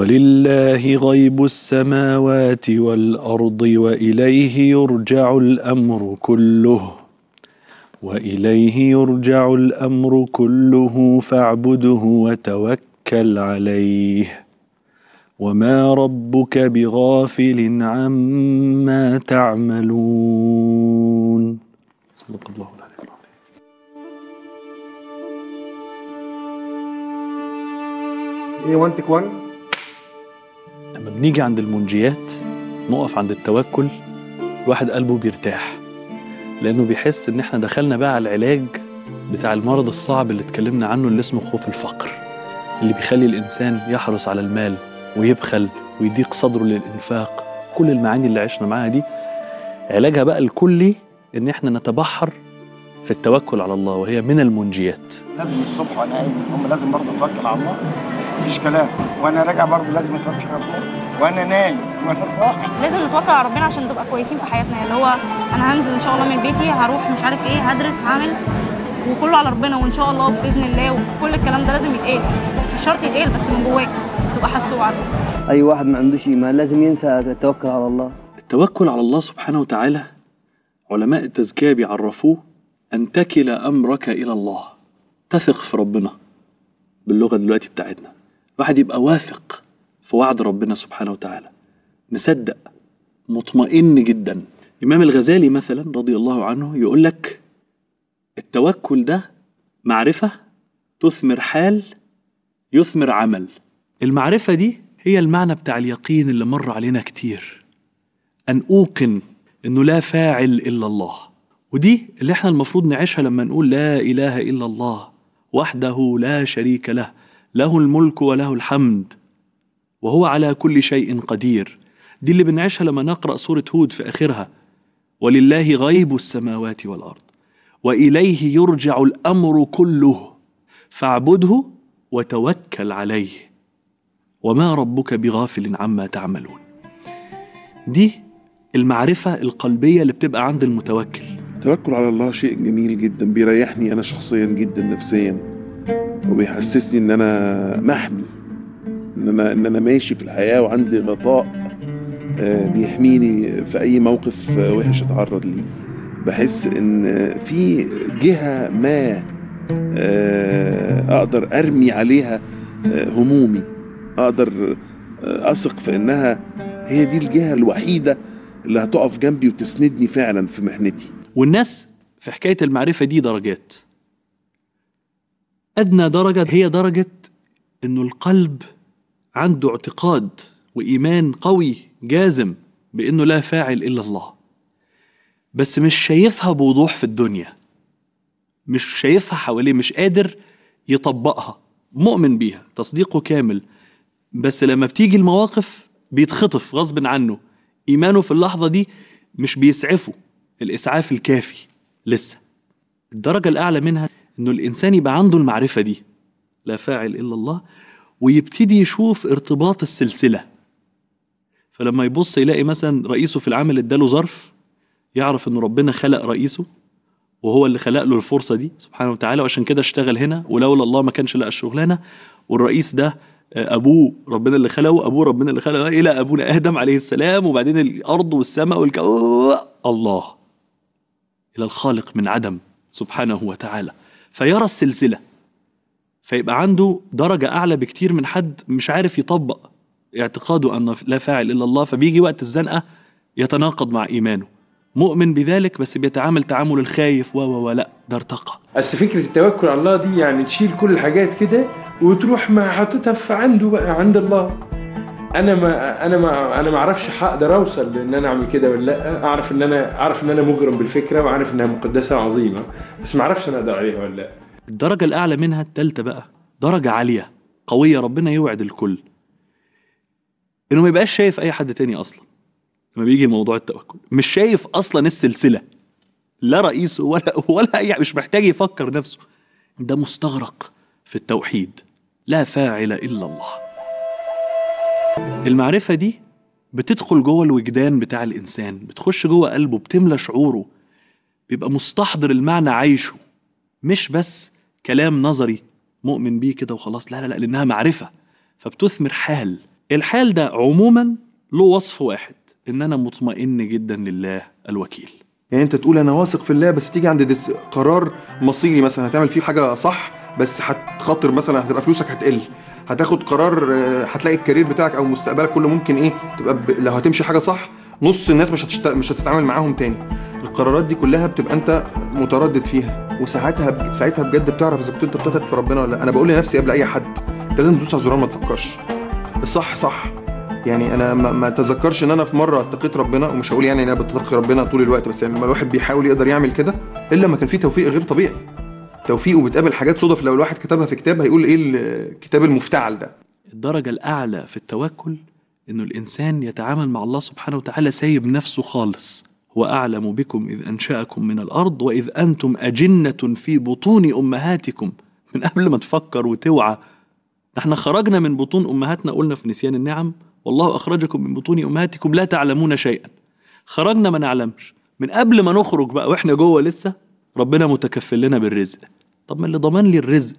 ولله غيب السماوات والارض واليه يرجع الامر كله واليه يرجع الامر كله فاعبده وتوكل عليه وما ربك بغافل عما تعملون صدق الله العلي العظيم ايه 1 تك 1 لما بنيجي عند المنجيات نقف عند التوكل الواحد قلبه بيرتاح لانه بيحس ان احنا دخلنا بقى على العلاج بتاع المرض الصعب اللي اتكلمنا عنه اللي اسمه خوف الفقر اللي بيخلي الانسان يحرص على المال ويبخل ويضيق صدره للانفاق كل المعاني اللي عشنا معاها دي علاجها بقى الكلي ان احنا نتبحر في التوكل على الله وهي من المنجيات لازم الصبح وانا قايم هم لازم برضه اتوكل على الله مفيش كلام وانا راجع برضه لازم اتوكل على الله وانا نايم وانا صاحي لازم نتوكل على ربنا عشان نبقى كويسين في حياتنا اللي هو انا هنزل ان شاء الله من بيتي هروح مش عارف ايه هدرس هعمل وكله على ربنا وان شاء الله باذن الله وكل الكلام ده لازم يتقال مش شرط يتقال بس من جواك تبقى حاسه وعارفه اي واحد ما عندوش ايمان لازم ينسى التوكل على الله التوكل على الله سبحانه وتعالى علماء التزكية بيعرفوه أن تكل أمرك إلى الله تثق في ربنا باللغة دلوقتي بتاعتنا الواحد يبقى واثق في وعد ربنا سبحانه وتعالى مصدق مطمئن جدا إمام الغزالي مثلا رضي الله عنه يقول لك التوكل ده معرفة تثمر حال يثمر عمل المعرفة دي هي المعنى بتاع اليقين اللي مر علينا كتير أن أوقن إنه لا فاعل إلا الله ودي اللي احنا المفروض نعيشها لما نقول لا إله إلا الله وحده لا شريك له له الملك وله الحمد وهو على كل شيء قدير دي اللي بنعيشها لما نقرأ سورة هود في آخرها ولله غيب السماوات والأرض وإليه يرجع الأمر كله فاعبده وتوكل عليه وما ربك بغافل عما تعملون دي المعرفة القلبية اللي بتبقى عند المتوكل التوكل على الله شيء جميل جدا بيريحني انا شخصيا جدا نفسيا وبيحسسني ان انا محمي ان انا ان انا ماشي في الحياه وعندي غطاء آه، بيحميني في اي موقف آه، وحش اتعرض ليه بحس ان في جهه ما آه، اقدر ارمي عليها آه، همومي اقدر آه، اثق في انها هي دي الجهه الوحيده اللي هتقف جنبي وتسندني فعلا في محنتي والناس في حكاية المعرفة دي درجات أدنى درجة هي درجة إنه القلب عنده اعتقاد وإيمان قوي جازم بإنه لا فاعل إلا الله بس مش شايفها بوضوح في الدنيا مش شايفها حواليه مش قادر يطبقها مؤمن بيها تصديقه كامل بس لما بتيجي المواقف بيتخطف غصب عنه إيمانه في اللحظة دي مش بيسعفه الإسعاف الكافي لسه الدرجة الأعلى منها إنه الإنسان يبقى عنده المعرفة دي لا فاعل إلا الله ويبتدي يشوف ارتباط السلسلة فلما يبص يلاقي مثلا رئيسه في العمل اداله ظرف يعرف إن ربنا خلق رئيسه وهو اللي خلق له الفرصة دي سبحانه وتعالى وعشان كده اشتغل هنا ولولا الله ما كانش لقى الشغلانة والرئيس ده آه، أبوه ربنا اللي خلقه أبوه ربنا اللي خلقه إلى أبونا آدم عليه السلام وبعدين الأرض والسماء والكو الله إلى الخالق من عدم سبحانه وتعالى فيرى السلسلة فيبقى عنده درجة أعلى بكتير من حد مش عارف يطبق اعتقاده أن لا فاعل إلا الله فبيجي وقت الزنقة يتناقض مع إيمانه مؤمن بذلك بس بيتعامل تعامل الخايف و و و لا ده ارتقى بس فكرة التوكل على الله دي يعني تشيل كل الحاجات كده وتروح مع حاططها في عنده بقى عند الله انا ما انا ما انا ما اعرفش هقدر اوصل لان انا اعمل كده ولا لا اعرف ان انا اعرف ان انا مغرم بالفكره وعارف انها مقدسه وعظيمه بس ما اعرفش انا اقدر عليها ولا لا الدرجة الأعلى منها التالتة بقى درجة عالية قوية ربنا يوعد الكل إنه ما يبقاش شايف أي حد تاني أصلا لما بيجي موضوع التوكل مش شايف أصلا السلسلة لا رئيسه ولا ولا أي مش محتاج يفكر نفسه ده مستغرق في التوحيد لا فاعل إلا الله المعرفة دي بتدخل جوه الوجدان بتاع الإنسان بتخش جوه قلبه بتملى شعوره بيبقى مستحضر المعنى عايشه مش بس كلام نظري مؤمن بيه كده وخلاص لا لا لا لأنها معرفة فبتثمر حال الحال ده عموما له وصف واحد ان انا مطمئن جدا لله الوكيل يعني انت تقول انا واثق في الله بس تيجي عند دس قرار مصيري مثلا هتعمل فيه حاجه صح بس هتخاطر مثلا هتبقى فلوسك هتقل هتاخد قرار آه، هتلاقي الكارير بتاعك او مستقبلك كله ممكن ايه تبقى ب... لو هتمشي حاجه صح نص الناس مش هتشت... مش هتتعامل معاهم تاني القرارات دي كلها بتبقى انت متردد فيها وساعتها ب... ساعتها بجد بتعرف اذا كنت انت بتثق في ربنا ولا لا انا بقول لنفسي قبل اي حد انت لازم تدوس على الزرار ما تفكرش الصح صح يعني انا ما, ما اتذكرش ان انا في مره اتقيت ربنا ومش هقول يعني ان انا بتقي ربنا طول الوقت بس يعني لما الواحد بيحاول يقدر يعمل كده الا ما كان فيه توفيق غير طبيعي توفيق وبتقابل حاجات صدف لو الواحد كتبها في كتاب هيقول ايه الكتاب المفتعل ده الدرجة الأعلى في التوكل إنه الإنسان يتعامل مع الله سبحانه وتعالى سايب نفسه خالص هو أعلم بكم إذ أنشأكم من الأرض وإذ أنتم أجنة في بطون أمهاتكم من قبل ما تفكر وتوعى احنا خرجنا من بطون أمهاتنا قلنا في نسيان النعم والله أخرجكم من بطون أمهاتكم لا تعلمون شيئا خرجنا ما نعلمش من قبل ما نخرج بقى وإحنا جوه لسه ربنا متكفل لنا بالرزق طب ما اللي ضمان لي الرزق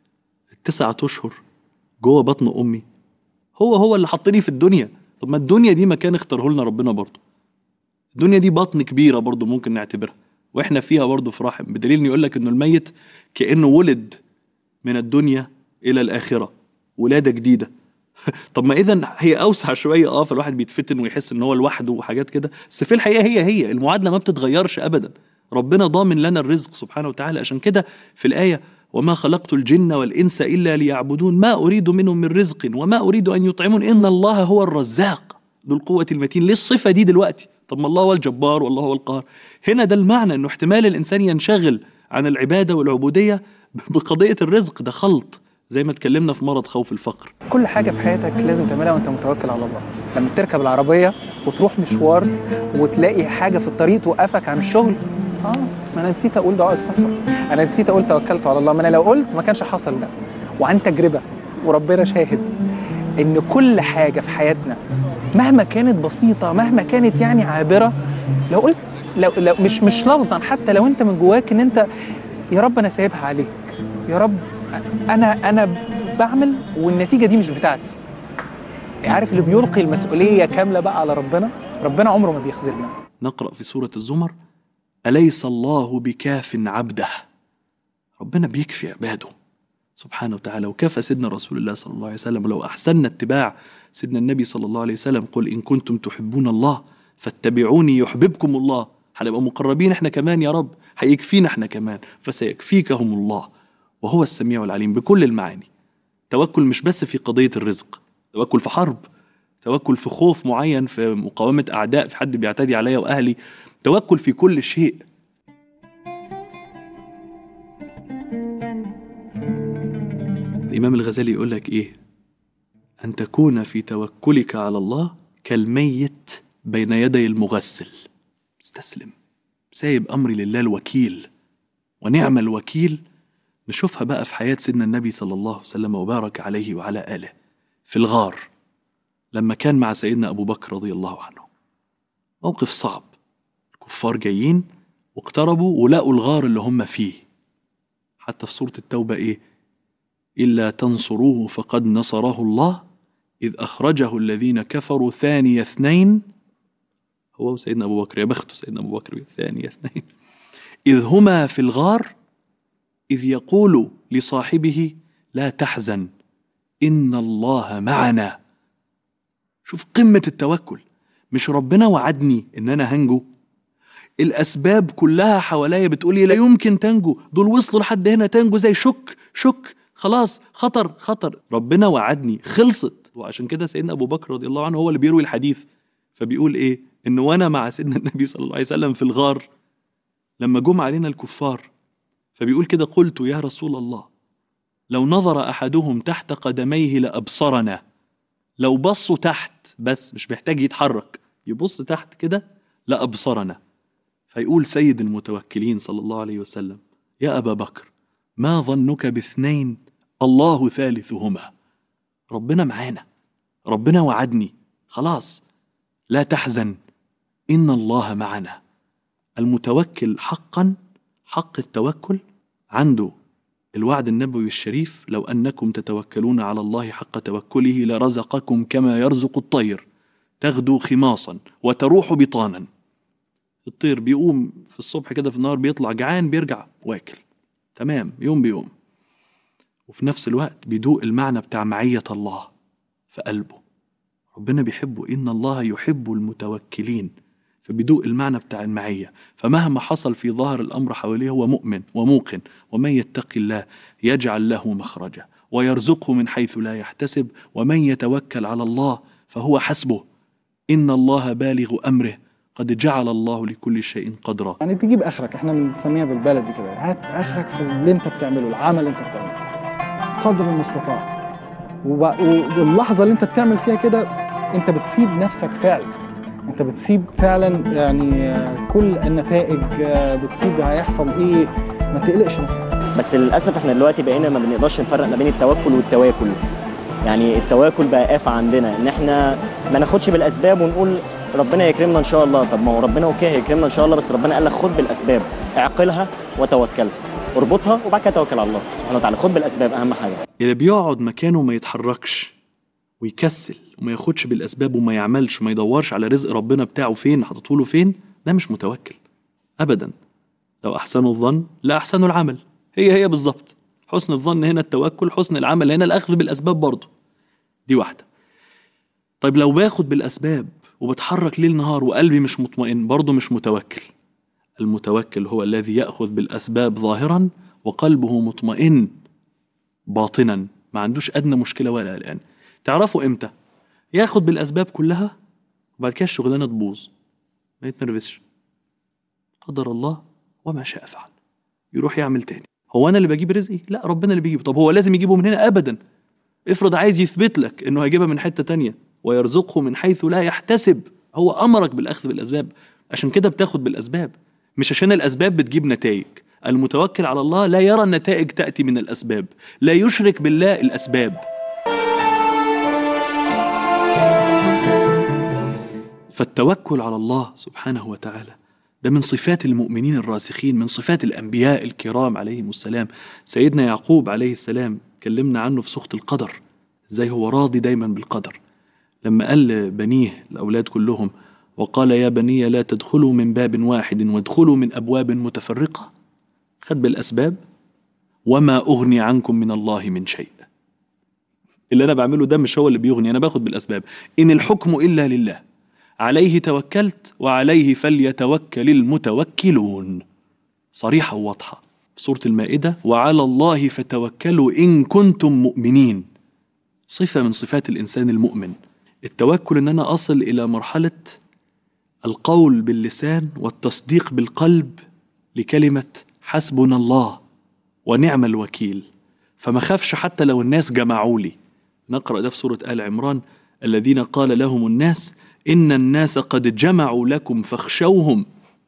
التسعة أشهر جوه بطن امي هو هو اللي حطني في الدنيا طب ما الدنيا دي مكان اختاره لنا ربنا برضه الدنيا دي بطن كبيره برضه ممكن نعتبرها واحنا فيها برضه في رحم بدليل ان يقول لك انه الميت كانه ولد من الدنيا الى الاخره ولاده جديده طب ما اذا هي اوسع شويه اه فالواحد بيتفتن ويحس ان هو لوحده وحاجات كده بس في الحقيقه هي هي المعادله ما بتتغيرش ابدا ربنا ضامن لنا الرزق سبحانه وتعالى عشان كده في الايه وما خلقت الجن والإنس إلا ليعبدون ما أريد منهم من رزق وما أريد أن يطعمون إن الله هو الرزاق ذو القوة المتين ليه الصفة دي دلوقتي طب ما الله هو الجبار والله هو القهار هنا ده المعنى أنه احتمال الإنسان ينشغل عن العبادة والعبودية بقضية الرزق ده خلط زي ما اتكلمنا في مرض خوف الفقر كل حاجة في حياتك لازم تعملها وانت متوكل على الله لما تركب العربية وتروح مشوار وتلاقي حاجة في الطريق توقفك عن الشغل اه ما انا نسيت اقول دعاء السفر انا نسيت اقول توكلت على الله ما انا لو قلت ما كانش حصل ده وعن تجربة وربنا شاهد ان كل حاجة في حياتنا مهما كانت بسيطة مهما كانت يعني عابرة لو قلت لو, لو مش مش لفظا حتى لو انت من جواك ان انت يا رب انا سايبها عليك يا رب انا انا بعمل والنتيجه دي مش بتاعتي عارف اللي بيلقي المسؤوليه كامله بقى على ربنا ربنا عمره ما بيخذلنا نقرأ في سورة الزمر أليس الله بكاف عبده ربنا بيكفي عباده سبحانه وتعالى وكفى سيدنا رسول الله صلى الله عليه وسلم ولو أحسننا اتباع سيدنا النبي صلى الله عليه وسلم قل إن كنتم تحبون الله فاتبعوني يحببكم الله هنبقى مقربين احنا كمان يا رب هيكفينا احنا كمان فسيكفيكهم الله وهو السميع العليم بكل المعاني توكل مش بس في قضية الرزق توكل في حرب توكل في خوف معين في مقاومة أعداء في حد بيعتدي عليا وأهلي توكل في كل شيء الإمام الغزالي يقول لك إيه أن تكون في توكلك على الله كالميت بين يدي المغسل استسلم سايب أمري لله الوكيل ونعم الوكيل نشوفها بقى في حياة سيدنا النبي صلى الله عليه وسلم وبارك عليه وعلى آله في الغار لما كان مع سيدنا أبو بكر رضي الله عنه موقف صعب الكفار جايين واقتربوا ولقوا الغار اللي هم فيه حتى في سورة التوبة إيه إلا تنصروه فقد نصره الله إذ أخرجه الذين كفروا ثاني اثنين هو وسيدنا أبو بكر يا بخته سيدنا أبو بكر ثاني اثنين إذ هما في الغار إذ يقول لصاحبه لا تحزن إن الله معنا شوف قمة التوكل مش ربنا وعدني إن أنا هنجو الأسباب كلها حواليا بتقولي لا يمكن تنجو دول وصلوا لحد هنا تنجو زي شك شك خلاص خطر خطر ربنا وعدني خلصت وعشان كده سيدنا أبو بكر رضي الله عنه هو اللي بيروي الحديث فبيقول إيه إن وأنا مع سيدنا النبي صلى الله عليه وسلم في الغار لما جم علينا الكفار فبيقول كده قلت يا رسول الله لو نظر احدهم تحت قدميه لابصرنا لو بصوا تحت بس مش محتاج يتحرك يبص تحت كده لابصرنا فيقول سيد المتوكلين صلى الله عليه وسلم يا ابا بكر ما ظنك باثنين الله ثالثهما ربنا معانا ربنا وعدني خلاص لا تحزن ان الله معنا المتوكل حقا حق التوكل عنده الوعد النبوي الشريف لو أنكم تتوكلون على الله حق توكله لرزقكم كما يرزق الطير تغدو خماصا وتروح بطانا الطير بيقوم في الصبح كده في النهار بيطلع جعان بيرجع واكل تمام يوم بيوم وفي نفس الوقت بيدوق المعنى بتاع معية الله في قلبه ربنا بيحبه إن الله يحب المتوكلين فبيدوق المعنى بتاع المعية فمهما حصل في ظاهر الأمر حواليه هو مؤمن وموقن ومن يتقي الله يجعل له مخرجا ويرزقه من حيث لا يحتسب ومن يتوكل على الله فهو حسبه إن الله بالغ أمره قد جعل الله لكل شيء قدرا يعني تجيب اخرك احنا بنسميها بالبلدي كده هات اخرك في اللي انت بتعمله العمل اللي انت بتعمله قدر المستطاع وب- و- واللحظه اللي انت بتعمل فيها كده انت بتسيب نفسك فعلا انت بتسيب فعلا يعني آه، كل النتائج آه، بتسيب هيحصل ايه ما تقلقش نفسك بس للاسف احنا دلوقتي بقينا ما بنقدرش نفرق ما بين التوكل والتواكل يعني التواكل بقى آفة عندنا ان احنا ما ناخدش بالاسباب ونقول ربنا يكرمنا ان شاء الله طب ما هو ربنا اوكي هيكرمنا ان شاء الله بس ربنا قال لك خد بالاسباب اعقلها وتوكل اربطها وبعد كده توكل على الله سبحانه وتعالى خد بالاسباب اهم حاجه اللي بيقعد مكانه ما يتحركش ويكسل وما ياخدش بالاسباب وما يعملش وما يدورش على رزق ربنا بتاعه فين حاططه فين ده مش متوكل ابدا لو احسنوا الظن لا احسنوا العمل هي هي بالظبط حسن الظن هنا التوكل حسن العمل هنا الاخذ بالاسباب برضه دي واحده طيب لو باخد بالاسباب وبتحرك ليل نهار وقلبي مش مطمئن برضه مش متوكل المتوكل هو الذي ياخذ بالاسباب ظاهرا وقلبه مطمئن باطنا ما عندوش ادنى مشكله ولا قلقان تعرفوا امتى ياخد بالاسباب كلها وبعد كده الشغلانه تبوظ ما يتنرفزش قدر الله وما شاء فعل يروح يعمل تاني هو انا اللي بجيب رزقي لا ربنا اللي بيجيبه طب هو لازم يجيبه من هنا ابدا افرض عايز يثبت لك انه هيجيبها من حته تانية ويرزقه من حيث لا يحتسب هو امرك بالاخذ بالاسباب عشان كده بتاخد بالاسباب مش عشان الاسباب بتجيب نتائج المتوكل على الله لا يرى النتائج تاتي من الاسباب لا يشرك بالله الاسباب فالتوكل على الله سبحانه وتعالى ده من صفات المؤمنين الراسخين من صفات الأنبياء الكرام عليهم السلام سيدنا يعقوب عليه السلام كلمنا عنه في سخط القدر ازاي هو راضي دايما بالقدر لما قال لبنيه الأولاد كلهم وقال يا بني لا تدخلوا من باب واحد وادخلوا من أبواب متفرقة خد بالأسباب وما أغني عنكم من الله من شيء اللي أنا بعمله ده مش هو اللي بيغني أنا باخد بالأسباب إن الحكم إلا لله عليه توكلت وعليه فليتوكل المتوكلون صريحة وواضحة في سورة المائدة وعلى الله فتوكلوا إن كنتم مؤمنين صفة من صفات الإنسان المؤمن التوكل إن أنا أصل إلى مرحلة القول باللسان والتصديق بالقلب لكلمة حسبنا الله ونعم الوكيل فما خافش حتى لو الناس جمعوا لي نقرأ ده في سورة آل عمران الذين قال لهم الناس إن الناس قد جمعوا لكم فاخشوهم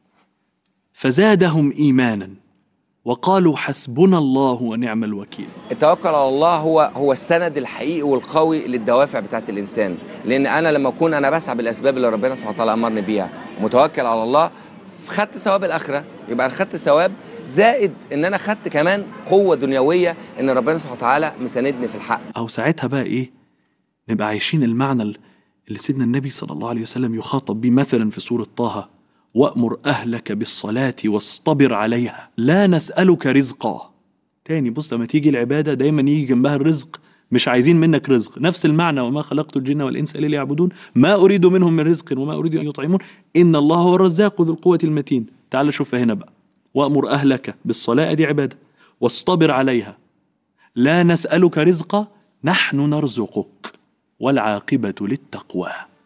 فزادهم إيمانا وقالوا حسبنا الله ونعم الوكيل التوكل على الله هو هو السند الحقيقي والقوي للدوافع بتاعت الانسان لان انا لما اكون انا بسعى بالاسباب اللي ربنا سبحانه وتعالى امرني بيها متوكل على الله خدت ثواب الاخره يبقى انا خدت ثواب زائد ان انا خدت كمان قوه دنيويه ان ربنا سبحانه وتعالى مساندني في الحق أو ساعتها بقى إيه نبقى عايشين المعنى اللي سيدنا النبي صلى الله عليه وسلم يخاطب بيه مثلا في سورة طه وأمر أهلك بالصلاة واصطبر عليها لا نسألك رزقا تاني بص لما تيجي العبادة دايما يجي جنبها الرزق مش عايزين منك رزق نفس المعنى وما خلقت الجن والإنس إلا ليعبدون ما أريد منهم من رزق وما أريد أن يطعمون إن الله هو الرزاق ذو القوة المتين تعال شوفها هنا بقى وأمر أهلك بالصلاة دي عبادة واصطبر عليها لا نسألك رزقا نحن نرزقك والعاقبة للتقوى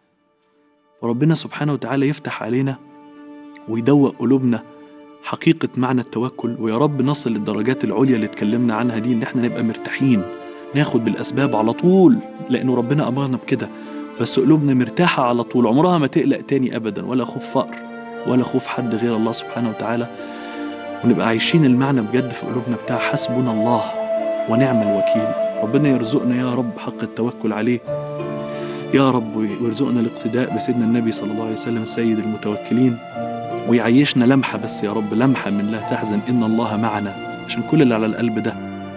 وربنا سبحانه وتعالى يفتح علينا ويدوق قلوبنا حقيقة معنى التوكل ويا رب نصل للدرجات العليا اللي اتكلمنا عنها دي ان احنا نبقى مرتاحين ناخد بالاسباب على طول لانه ربنا امرنا بكده بس قلوبنا مرتاحة على طول عمرها ما تقلق تاني ابدا ولا خوف فقر ولا خوف حد غير الله سبحانه وتعالى ونبقى عايشين المعنى بجد في قلوبنا بتاع حسبنا الله ونعم الوكيل ربنا يرزقنا يا رب حق التوكل عليه يا رب ويرزقنا الاقتداء بسيدنا النبي صلى الله عليه وسلم سيد المتوكلين ويعيشنا لمحة بس يا رب لمحة من لا تحزن إن الله معنا عشان كل اللي على القلب ده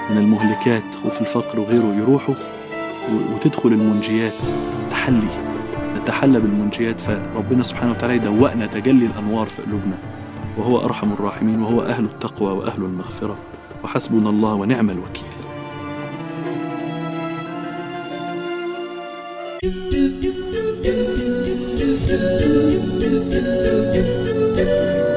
من المهلكات وفي الفقر وغيره يروحوا و- وتدخل المنجيات تحلي نتحلى بالمنجيات فربنا سبحانه وتعالى يدوقنا تجلي الأنوار في قلوبنا وهو أرحم الراحمين وهو أهل التقوى وأهل المغفرة وحسبنا الله ونعم الوكيل Thank you.